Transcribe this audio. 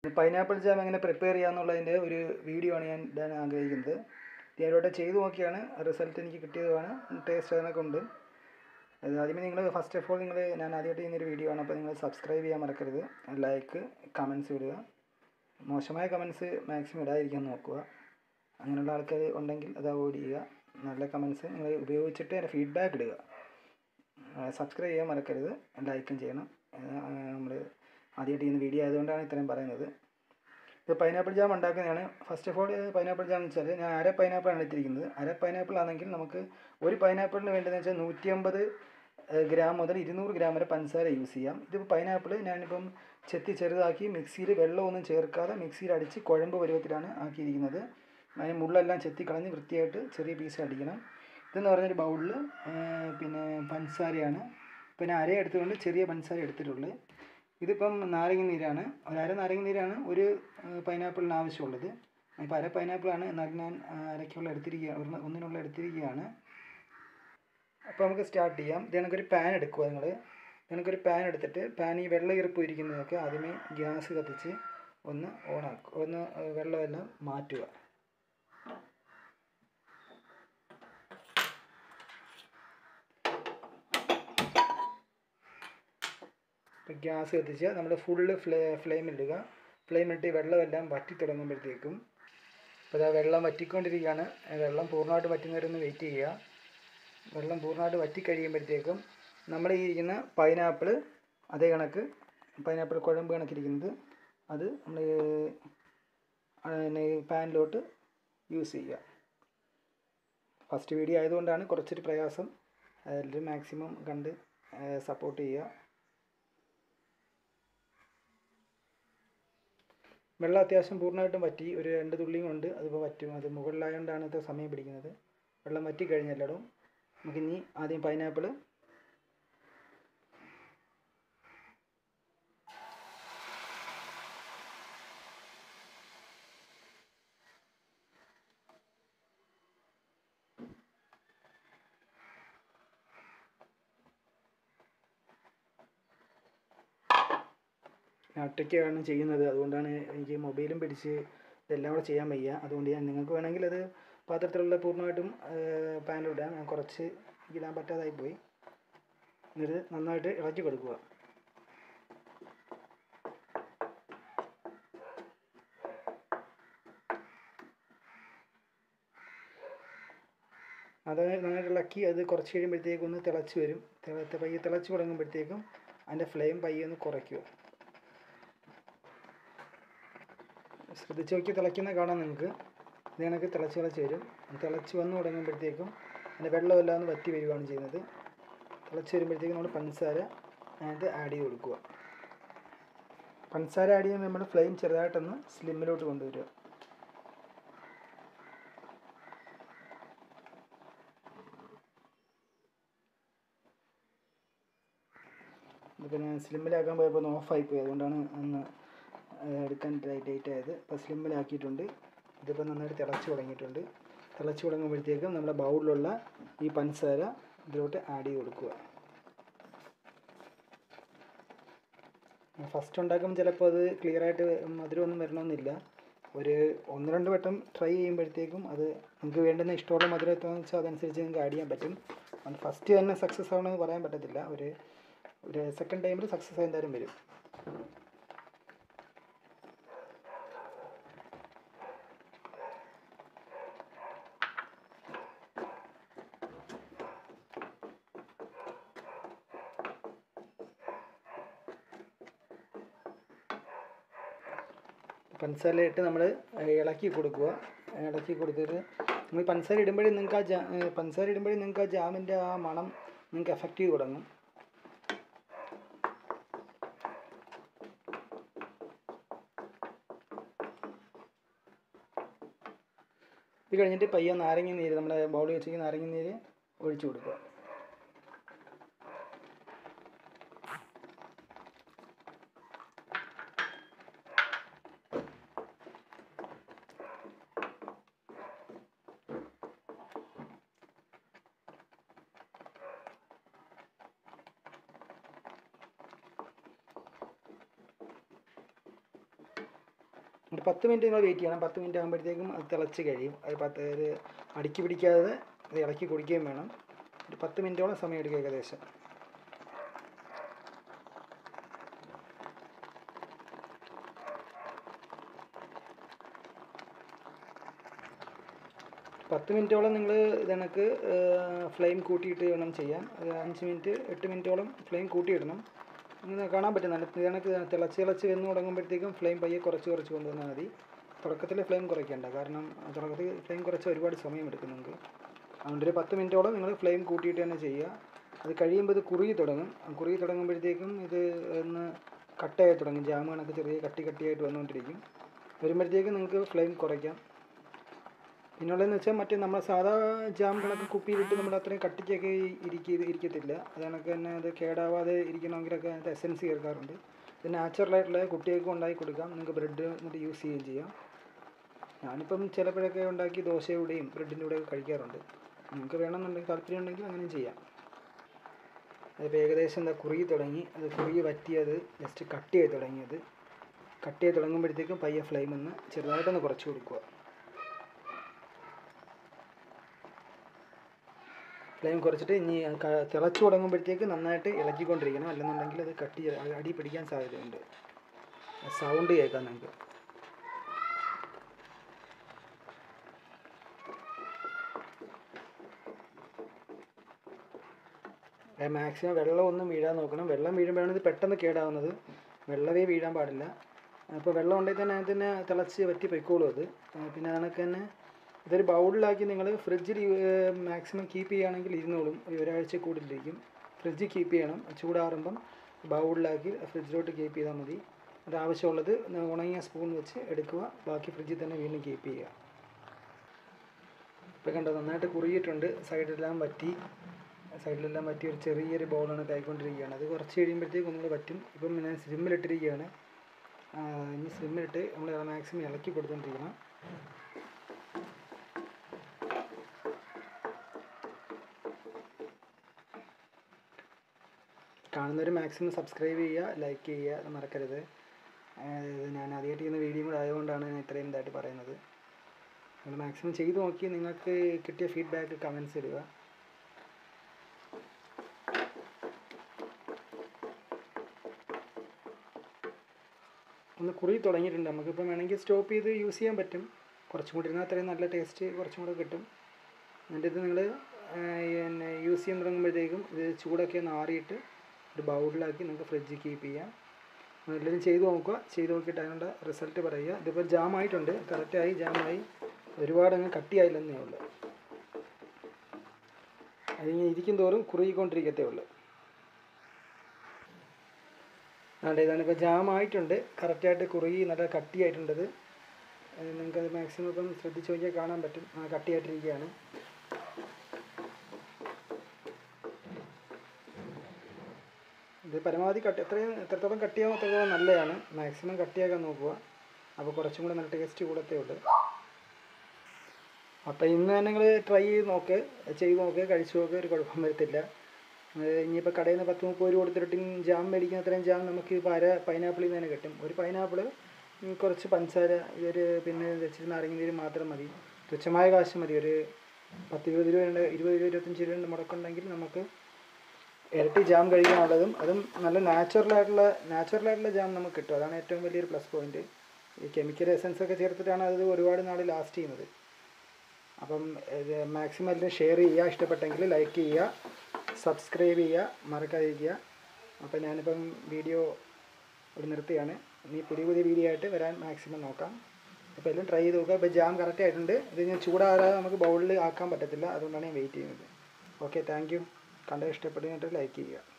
pineapple jam എങ്ങനെ prepare ചെയ്യാമെന്നുള്ളതിൻ്റെ ഒരു വീഡിയോ ആണ് ഞാൻ ഇടാൻ ആഗ്രഹിക്കുന്നത് ഞാനിവിടെ ചെയ്ത് നോക്കിയാണ് റിസൾട്ട് എനിക്ക് കിട്ടിയതുമാണ് ടേസ്റ്റ് അതിനൊക്കെ ഉണ്ട് അത് ആദ്യമേ നിങ്ങൾ ഫസ്റ്റ് ഓഫ് ഓൾ നിങ്ങൾ ഞാൻ ആദ്യമായിട്ട് ചെയ്യുന്നൊരു വീഡിയോ ആണ് അപ്പോൾ നിങ്ങൾ സബ്സ്ക്രൈബ് ചെയ്യാൻ മറക്കരുത് ലൈക്ക് കമൻസ് ഇടുക മോശമായ കമൻസ് മാക്സിമം ഇടാതിരിക്കാൻ നോക്കുക അങ്ങനെയുള്ള ആൾക്കാർ ഉണ്ടെങ്കിൽ അത് അവോയ്ഡ് ചെയ്യുക നല്ല കമൻസ് നിങ്ങൾ ഉപയോഗിച്ചിട്ട് അതിൻ്റെ ഫീഡ്ബാക്ക് ഇടുക സബ്സ്ക്രൈബ് ചെയ്യാൻ മറക്കരുത് ലൈക്കും ചെയ്യണം നമ്മൾ ആദ്യമായിട്ട് ചെയ്യുന്ന വീഡിയോ ആയതുകൊണ്ടാണ് ഇത്രയും പറയുന്നത് ഇത് പൈനാപ്പിൾ ജാം ഉണ്ടാക്കുന്നതാണ് first of all pineapple jam എന്ന് വെച്ചാൽ ഞാൻ അര പൈനാപ്പിളാണ് എടുത്തിരിക്കുന്നത് അര പൈനാപ്പിൾ ആണെങ്കിൽ നമുക്ക് ഒരു പൈനാപ്പിളിന് വേണ്ടതെന്ന് വെച്ചാൽ നൂറ്റി അമ്പത് ഗ്രാം മുതൽ ഇരുന്നൂറ് ഗ്രാം വരെ പഞ്ചസാര യൂസ് ചെയ്യാം ഇതിപ്പോൾ പൈനാപ്പിൾ ഞാനിപ്പം ചെത്തി ചെറുതാക്കി മിക്സിയിൽ വെള്ളമൊന്നും ചേർക്കാതെ മിക്സിയിൽ അടിച്ച് കുഴമ്പ് പരുവത്തിലാണ് ആക്കിയിരിക്കുന്നത് അതിന് മുള്ളെല്ലാം ചെത്തി കളഞ്ഞ് വൃത്തിയായിട്ട് ചെറിയ പീസ് അടിക്കണം ഇതെന്ന് പറഞ്ഞൊരു ബൗളിൽ പിന്നെ പഞ്ചസാരയാണ് പിന്നെ അര എടുത്തുകൊണ്ട് ചെറിയ പഞ്ചസാര എടുത്തിട്ടുള്ളൂ ഇതിപ്പം നാരങ്ങ നീരാണ് ഒരു അര നാരങ്ങ നീരാണ് ഒരു പൈനാപ്പിളിന് ആവശ്യമുള്ളത് ഇപ്പോൾ അര പൈനാപ്പിളാണ് എന്നാലും ഞാൻ അരയ്ക്കുള്ള എടുത്തിരിക്കുക ഒരെണ്ണം- ഒന്നിനുള്ള എടുത്തിരിക്കുകയാണ് അപ്പോൾ നമുക്ക് സ്റ്റാർട്ട് ചെയ്യാം ഇത് കണക്കൊരു പാൻ എടുക്കുക നിങ്ങൾ കണക്കൊരു പാൻ എടുത്തിട്ട് പാൻ ഈ വെള്ളം ഈർപ്പ് ഇരിക്കുന്നതൊക്കെ ആദ്യമേ ഗ്യാസ് കത്തിച്ച് ഒന്ന് ഓണാക്കുക ഒന്ന് വെള്ളമെല്ലാം മാറ്റുക ഇപ്പോൾ ഗ്യാസ് കത്തിച്ച് നമ്മൾ ഫുള്ള് ഫ്ലേ ഫ്ലെയിമിലിടുക ഫ്ലെയിമിലിട്ട് ഈ വെള്ളമെല്ലാം വറ്റി തുടങ്ങുമ്പോഴത്തേക്കും ഇപ്പോൾ ഇതാ വെള്ളം വറ്റിക്കൊണ്ടിരിക്കുകയാണ് ആ വെള്ളം പൂർണ്ണമായിട്ട് വറ്റുന്നവരൊന്ന് വെയിറ്റ് ചെയ്യുക വെള്ളം പൂർണ്ണമായിട്ട് വറ്റി കഴിയുമ്പോഴത്തേക്കും നമ്മൾ ഈ ഇരിക്കുന്ന പൈനാപ്പിൾ അതേ കണക്ക് പൈനാപ്പിൾ കുഴമ്പ് കണക്കിരിക്കുന്നത് അത് നമ്മൾ പാനിലോട്ട് യൂസ് ചെയ്യുക ഫസ്റ്റ് വീഡിയോ ആയതുകൊണ്ടാണ് കുറച്ചൊരു പ്രയാസം അതിൽ മാക്സിമം കണ്ട് സപ്പോർട്ട് ചെയ്യുക വെള്ളം അത്യാവശ്യം പൂർണ്ണമായിട്ടും വറ്റി ഒരു രണ്ട് തുള്ളിയും കൊണ്ട് അതിപ്പോൾ വറ്റും അത് മുകളിലായതുകൊണ്ടാണ് ഇത് സമയം പിടിക്കുന്നത് വെള്ളം വറ്റി കഴിഞ്ഞല്ലോ നമുക്കിനി ആദ്യം പൈനാപ്പിൾ ഞാൻ ഒറ്റയ്ക്കാണ് ചെയ്യുന്നത് അതുകൊണ്ടാണ് എനിക്ക് മൊബൈലും പിടിച്ച് ഇതെല്ലാം കൂടെ ചെയ്യാൻ വയ്യ അതുകൊണ്ട് ഞാൻ നിങ്ങൾക്ക് വേണമെങ്കിൽ അത് പാത്രത്തിലുള്ള പൂർണ്ണമായിട്ടും പാനിലിടാം ഞാൻ കുറച്ച് ഇടാൻ പറ്റാതായി പോയി എന്നിട്ട് നന്നായിട്ട് ഇളക്കി കൊടുക്കുക അത് നന്നായിട്ട് ഇളക്കി അത് കുറച്ച് കഴിയുമ്പോഴത്തേക്കും ഒന്ന് തിളച്ച് വരും തിള പയ്യെ തിളച്ച് തുടങ്ങുമ്പോഴത്തേക്കും അതിൻ്റെ ഫ്ലെയിം പയ്യെ ഒന്ന് കുറയ്ക്കുക ശ്രദ്ധിച്ച് നോക്കി തിളയ്ക്കുന്ന കാണാം നിങ്ങൾക്ക് ഇത് കണക്ക് തിളച്ച് തിളച്ച് വരും തിളച്ച് വന്ന് തുടങ്ങുമ്പോഴത്തേക്കും അതിൻ്റെ വെള്ളമെല്ലാം ഒന്ന് വറ്റി വരികയാണ് ചെയ്യുന്നത് തിളച്ച് വരുമ്പോഴത്തേക്കും നമ്മൾ പഞ്ചസാര അതിനകത്ത് ആഡ് ചെയ്ത് കൊടുക്കുക പഞ്ചസാര ആഡ് ചെയ്യുമ്പോൾ നമ്മൾ ഫ്ലെയിം ചെറുതായിട്ടൊന്ന് സ്ലിമ്മിലോട്ട് കൊണ്ടുവരിക ഇതിപ്പോൾ ഞാൻ സ്ലിമ്മിലാക്കാൻ പോയപ്പോൾ ഒന്ന് ഓഫായി പോയി അതുകൊണ്ടാണ് ഒന്ന് എടുക്കാൻ ഡേറ്റ് ആയത് ഇപ്പോൾ സ്ലിമ്മിലാക്കിയിട്ടുണ്ട് ഇതിപ്പോൾ നന്നായിട്ട് തിളച്ച് തുടങ്ങിയിട്ടുണ്ട് തിളച്ച് തുടങ്ങുമ്പോഴത്തേക്കും നമ്മുടെ ബൗളിലുള്ള ഈ പഞ്ചസാര ഇതിലോട്ട് ആഡ് ചെയ്ത് കൊടുക്കുക ഫസ്റ്റ് ഉണ്ടാക്കുമ്പോൾ ചിലപ്പോൾ അത് ക്ലിയറായിട്ട് മധുരമൊന്നും വരണമെന്നില്ല ഒരു ഒന്ന് രണ്ട് വട്ടം ട്രൈ ചെയ്യുമ്പോഴത്തേക്കും അത് നിങ്ങൾക്ക് വേണ്ടുന്ന ഇഷ്ടമുള്ള മധുരം എത്രയാണെന്ന് വെച്ചാൽ അതനുസരിച്ച് നിങ്ങൾക്ക് ആഡ് ചെയ്യാൻ പറ്റും അത് ഫസ്റ്റ് തന്നെ സക്സസ് ആവണമെന്ന് പറയാൻ പറ്റത്തില്ല ഒരു ഒരു സെക്കൻഡ് ടൈമിൽ സക്സസ് എന്തായാലും വരും പഞ്ചസാര ഇട്ട് നമ്മൾ ഇളക്കി കൊടുക്കുക ഇളക്കി കൊടുത്തിട്ട് നമ്മൾ പഞ്ചസാര ഇടുമ്പോഴേ നിങ്ങൾക്ക് ആ ജാ പഞ്ചസാര ഇടുമ്പോഴേ നിങ്ങൾക്ക് ആ ജാമിൻ്റെ ആ മണം നിങ്ങൾക്ക് എഫക്റ്റ് ചെയ്ത് തുടങ്ങും ഇത് കഴിഞ്ഞിട്ട് പയ്യെ നാരങ്ങ നീര് നമ്മുടെ ബൗളിൽ വെച്ചിരിക്കുന്ന നാരങ്ങ നീര് ഒഴിച്ചു കൊടുക്കുക ഒരു പത്ത് മിനിറ്റ് നിങ്ങൾ വെയിറ്റ് ചെയ്യണം പത്ത് മിനിറ്റ് ആകുമ്പോഴത്തേക്കും അത് തിളച്ച് കഴിയും അത് പത്ത് ഒരു അടുക്കി പിടിക്കാതെ അത് ഇളക്കി കുടിക്കുകയും വേണം ഒരു പത്ത് മിനിറ്റോളം സമയം എടുക്കും ഏകദേശം പത്ത് മിനിറ്റോളം നിങ്ങൾ ഇതണക്ക് ഫ്ലെയിം കൂട്ടിയിട്ട് വേണം ചെയ്യാൻ അത് അഞ്ച് മിനിറ്റ് എട്ട് മിനിറ്റോളം ഫ്ലെയിം കൂട്ടിയിടണം ഇങ്ങനെ കാണാൻ പറ്റും നല്ല ഇതണക്ക് തിളച്ച് തിളച്ച് വെന്ന് തുടങ്ങുമ്പോഴത്തേക്കും ഫ്ലെയിം പയ്യെ കുറച്ച് കുറച്ച് കൊണ്ടുവന്നാൽ മതി തുടക്കത്തിൽ ഫ്ലെയിം കുറയ്ക്കേണ്ട കാരണം തുടക്കത്തിൽ ഫ്ലെയിം കുറച്ച് ഒരുപാട് സമയം എടുക്കും നിങ്ങൾക്ക് അതുകൊണ്ട് ഒരു പത്ത് മിനിറ്റോളം നിങ്ങൾ ഫ്ലെയിം കൂട്ടിയിട്ട് തന്നെ ചെയ്യുക അത് കഴിയുമ്പോൾ ഇത് കുറുകി തുടങ്ങും കുറുകി തുടങ്ങുമ്പോഴത്തേക്കും ഇത് ഒന്ന് കട്ടയായി തുടങ്ങും ജാം കണക്ക് ചെറിയ കട്ടി കട്ടിയായിട്ട് വന്നുകൊണ്ടിരിക്കും വരുമ്പോഴത്തേക്കും നിങ്ങൾക്ക് ഫ്ലെയിം കുറയ്ക്കാം പിന്നുള്ളതെന്ന് വെച്ചാൽ മറ്റേ നമ്മൾ സാധാ ജാം കണക്ക് കുപ്പിയിലിട്ട് നമ്മൾ അത്രയും കട്ടിക്കൊക്കെ ഇരിക്ക ഇരിക്കത്തില്ല അത് കണക്ക് തന്നെ അത് കേടാവാതെ ഇരിക്കണമെങ്കിലൊക്കെ അതിനകത്ത് എസൻസ് ചേർക്കാറുണ്ട് ഇത് നാച്ചുറലായിട്ടുള്ള കുട്ടികൾക്ക് ഉണ്ടാക്കി കൊടുക്കാം നിങ്ങൾക്ക് ബ്രെഡ് എന്നിട്ട് യൂസ് ചെയ്യുകയും ചെയ്യാം ഞാനിപ്പം ചിലപ്പോഴൊക്കെ ഉണ്ടാക്കി ദോശയുടെയും ബ്രെഡിൻ്റെ കൂടെയൊക്കെ കഴിക്കാറുണ്ട് നിങ്ങൾക്ക് വേണമെന്നുണ്ടെങ്കിൽ താല്പര്യം ഉണ്ടെങ്കിൽ അങ്ങനെയും ചെയ്യാം അതിപ്പോൾ ഏകദേശം എന്താ കുറുകി തുടങ്ങി അത് കുറുകി വറ്റിയത് ജസ്റ്റ് കട്ട് ചെയ്ത് തുടങ്ങിയത് കട്ട് ചെയ്ത് തുടങ്ങുമ്പോഴത്തേക്കും പയ്യെ ഫ്ലെയിം ഒന്ന് ചെറുതായിട്ടൊന്ന് കുറച്ച് കൊടുക്കുക ഫ്ലെയിം കുറച്ചിട്ട് ഇനി ക- തിളച്ച് തുടങ്ങുമ്പോഴത്തേക്ക് നന്നായിട്ട് ഇളക്കിക്കൊണ്ടിരിക്കണം അല്ലെന്നുണ്ടെങ്കിൽ അത് കട്ടി അടി പിടിക്കാൻ സാധ്യതയുണ്ട് സൗണ്ട് കേൾക്കാം നിങ്ങൾക്ക് മാക്സിമം വെള്ളമൊന്നും വീഴാൻ നോക്കണം വെള്ളം വീഴുമ്പോഴാണ് ഇത് പെട്ടെന്ന് കേടാവുന്നത് വെള്ളമേ വീഴാൻ പാടില്ല അപ്പോൾ വെള്ളം ഉണ്ടെങ്കിൽ തന്നെ അതിന് തന്നെ തിളച്ച് വറ്റി പൊയ്ക്കോളും അത് ആ, പിന്നെ കണക്ക് തന്നെ ഇതൊരു ബൗളിലാക്കി നിങ്ങൾ ഫ്രിഡ്ജിൽ മാക്സിമം കീപ്പ് ചെയ്യുകയാണെങ്കിൽ ഇരുന്നോളും ഒരു ഒരാഴ്ച കൂടുതലിരിക്കും ഫ്രിഡ്ജിൽ കീപ്പ് ചെയ്യണം ചൂടാറുമ്പം ബൗളിലാക്കി ഫ്രിഡ്ജിലോട്ട് കീപ്പ് ചെയ്താൽ മതി അത് ആവശ്യമുള്ളത് ഉണങ്ങിയ സ്പൂൺ വെച്ച് എടുക്കുക ബാക്കി ഫ്രിഡ്ജിൽ തന്നെ വീണ്ടും കീപ്പ് ചെയ്യുക ഇപ്പം കണ്ടോ നന്നായിട്ട് കുറുകിയിട്ടുണ്ട് സൈഡിലെല്ലാം വറ്റി സൈഡിലെല്ലാം വറ്റി ഒരു ചെറിയൊരു ബോളാണ് കൈക്കൊണ്ടിരിക്കുകയാണ് അത് കുറച്ച് കഴിയുമ്പോഴത്തേക്ക് ഒന്നുകൂടെ പറ്റും ഇപ്പം ഞാൻ സ്ലിമ്മിലിട്ടിരിക്കുകയാണ് ആ, ഇനി സ്ലിമ്മിലിട്ട് നമ്മൾ മാക്സിമം ഇളക്കി കൊടുത്തോണ്ടിരിക്കണം കാണുന്നവർ മാക്സിമം സബ്സ്ക്രൈബ് ചെയ്യുക ലൈക്ക് ചെയ്യുക അത് മറക്കരുത് ആ, ഇത് ഞാൻ ആദ്യമായിട്ട് ചെയ്യുന്ന വീഡിയോ കൂടെ ആയതുകൊണ്ടാണ് ഞാൻ ഇത്രയും ഇതായിട്ട് പറയുന്നത് നിങ്ങൾ മാക്സിമം ചെയ്ത് നോക്കി നിങ്ങൾക്ക് കിട്ടിയ ഫീഡ്ബാക്ക് കമൻസ് ഇടുക ഒന്ന് കുറി തുടങ്ങിയിട്ടുണ്ട് നമുക്കിപ്പം വേണമെങ്കിൽ സ്റ്റോപ്പ് ചെയ്ത് യൂസ് ചെയ്യാൻ പറ്റും കുറച്ചും കൂടി ഇരുന്നാൽ അത്രയും നല്ല ടേസ്റ്റ് കുറച്ചും കൂടെ കിട്ടും എന്നിട്ട് ഇത് നിങ്ങൾ പിന്നെ യൂസ് ചെയ്യാൻ തുടങ്ങുമ്പോഴത്തേക്കും ഇത് ചൂടൊക്കെ ഒന്ന് ആറിയിട്ട് ഒരു ബൗളിലാക്കി നിങ്ങൾക്ക് ഫ്രിഡ്ജിൽ കീപ്പ് ചെയ്യാം എല്ലാവരും ചെയ്ത് നോക്കുക ചെയ്ത് നോക്കിയിട്ട് അതിനുള്ള റിസൾട്ട് പറയുക ഇതിപ്പോൾ ജാമായിട്ടുണ്ട് കറക്റ്റായി ജാമായി ഒരുപാട് അങ്ങ് കട്ടിയായില്ലെന്നേ ഉള്ളൂ അതിങ്ങനെ ഇരിക്കും തോറും കുറുകിക്കൊണ്ടിരിക്കത്തേ ഉള്ളൂ അതുകൊണ്ട് ഇതാണ് ഇപ്പോൾ ജാം ആയിട്ടുണ്ട് കറക്റ്റായിട്ട് കുറുകി നല്ല കട്ടിയായിട്ടുണ്ടത് നിങ്ങൾക്ക് അത് മാക്സിമം ഇപ്പം ശ്രദ്ധിച്ച് നോക്കിയാൽ കാണാൻ പറ്റും ആ കട്ടിയായിട്ടിരിക്കുകയാണ് ഇത് പരമാവധി കട്ടി എത്രയും എത്രത്തോളം കട്ടിയാവും അത്രത്തോളം നല്ലതാണ് മാക്സിമം കട്ടിയാക്കാൻ നോക്കുക അപ്പോൾ കുറച്ചും കൂടെ നല്ല ടേസ്റ്റ് കൂടത്തേ ഉള്ളൂ അപ്പോൾ ഇന്ന് തന്നെ നിങ്ങൾ ട്രൈ ചെയ്ത് നോക്ക് ചെയ്ത് നോക്ക് കഴിച്ച് നോക്ക് ഒരു കുഴപ്പം വരത്തില്ല അത് ഇനിയിപ്പോൾ കടയിൽ നിന്ന് പത്ത് മുപ്പത് രൂപ കൊടുത്തിട്ട് ജാം മേടിക്കുന്ന അത്രയും ജാം നമുക്ക് ഇപ്പോൾ അര പൈനാപ്പിളിൽ നിന്ന് തന്നെ കിട്ടും ഒരു പൈനാപ്പിൾ കുറച്ച് പഞ്ചസാര ഒരു പിന്നെ വെച്ചിട്ട് നാരങ്ങ മാത്രം മതി തുച്ഛമായ കാശ് മതി ഒരു പത്ത് ഇരുപത് രൂപ ഇരുപത് രൂപ ഇരുപത്തഞ്ച് രൂപ മുടക്കുണ്ടെങ്കിൽ നമുക്ക് ഇരട്ടി ജാം കഴിക്കാനുള്ളതും അതും നല്ല നാച്ചുറലായിട്ടുള്ള നാച്ചുറലായിട്ടുള്ള ജാം നമുക്ക് കിട്ടും അതാണ് ഏറ്റവും വലിയൊരു പ്ലസ് പോയിന്റ് ഈ കെമിക്കൽ എസൻസ് ഒക്കെ ചേർത്തിട്ടാണ് അത് ഒരുപാട് നാൾ ലാസ്റ്റ് ചെയ്യുന്നത് അപ്പം ഇത് മാക്സിമം എല്ലാം ഷെയർ ചെയ്യുക ഇഷ്ടപ്പെട്ടെങ്കിൽ ലൈക്ക് ചെയ്യുക സബ്സ്ക്രൈബ് ചെയ്യുക മറക്കാതിരിക്കുക അപ്പം ഞാനിപ്പം വീഡിയോ ഇവിടെ നിർത്തിയാണ് ഇനി പുതിയ പുതിയ വീഡിയോ ആയിട്ട് വരാൻ മാക്സിമം നോക്കാം അപ്പോൾ എല്ലാം ട്രൈ ചെയ്ത് നോക്കുക ഇപ്പോൾ ജാം കറക്റ്റ് ആയിട്ടുണ്ട് ഇത് ഞാൻ ചൂടാറാതെ നമുക്ക് ബൗളിൽ ആക്കാൻ പറ്റത്തില്ല അതുകൊണ്ടാണ് ഞാൻ വെയിറ്റ് ചെയ്യുന്നത് ഓക്കെ താങ്ക് യു കണ്ട ഇഷ്ടപ്പെടുന്നിട്ട് ലൈക്ക് ചെയ്യുക